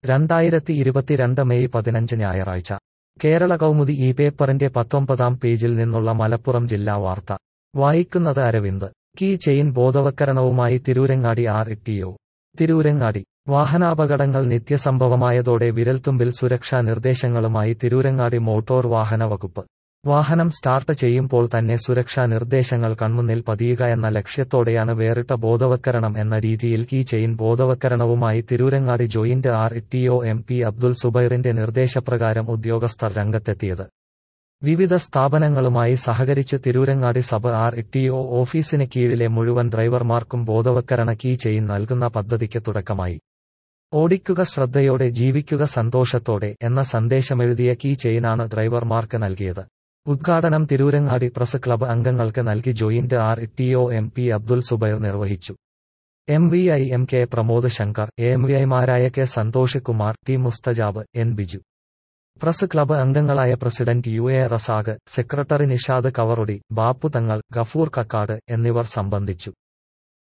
രണ്ടായിരത്തി ഇരുപത്തിരണ്ട് മെയ് പതിനഞ്ച് ഞായറാഴ്ച കേരള കൗമുദി ഈ പേപ്പറിന്റെ പത്തൊമ്പതാം പേജിൽ നിന്നുള്ള മലപ്പുറം ജില്ലാ വാർത്ത വായിക്കുന്നത് അരവിന്ദ് കീ ചെയിൻ ബോധവൽക്കരണവുമായി തിരൂരങ്ങാടി ആർ ഇട്ടിഒ തിരൂരങ്ങാടി വാഹനാപകടങ്ങൾ നിത്യസംഭവമായതോടെ വിരൽത്തുമ്പിൽ സുരക്ഷാ നിർദ്ദേശങ്ങളുമായി തിരൂരങ്ങാടി മോട്ടോർ വാഹന വകുപ്പ് വാഹനം സ്റ്റാർട്ട് ചെയ്യുമ്പോൾ തന്നെ സുരക്ഷാ നിർദ്ദേശങ്ങൾ കൺമുന്നിൽ പതിയുക എന്ന ലക്ഷ്യത്തോടെയാണ് വേറിട്ട ബോധവൽക്കരണം എന്ന രീതിയിൽ കീ ചെയിൻ ബോധവൽക്കരണവുമായി Tirurangadi joint R T O M P Abdul സുബൈറിന്റെ നിർദ്ദേശപ്രകാരം ഉദ്യോഗസ്ഥർ രംഗത്തെത്തിയത് വിവിധ സ്ഥാപനങ്ങളുമായി സഹകരിച്ച് തിരൂരങ്ങാടി സബ് ആർ ഇട്ടിഒ ഓഫീസിന് കീഴിലെ മുഴുവൻ ഡ്രൈവർമാർക്കും ബോധവൽക്കരണ കീ ചെയിൻ നൽകുന്ന പദ്ധതിക്ക് തുടക്കമായി ഓടിക്കുക ശ്രദ്ധയോടെ ജീവിക്കുക സന്തോഷത്തോടെ എന്ന സന്ദേശമെഴുതിയ കീ ചെയിനാണ് ഡ്രൈവർമാർക്ക് നൽകിയത് ഉദ്ഘാടനം തിരൂരങ്ങാടി പ്രസ് ക്ലബ്ബ് അംഗങ്ങൾക്ക് നൽകി joint R T O M P Abdul Zubair നിർവഹിച്ചു M V I M K Pramod Shankar M V ഐമാരായ K Santhosh Kumar T Musthajab N Biju press club അംഗങ്ങളായ president U A Razak secretary Nishad Kavarudi Bappu Thangal Gafoor Kakkad എന്നിവർ സംബന്ധിച്ചു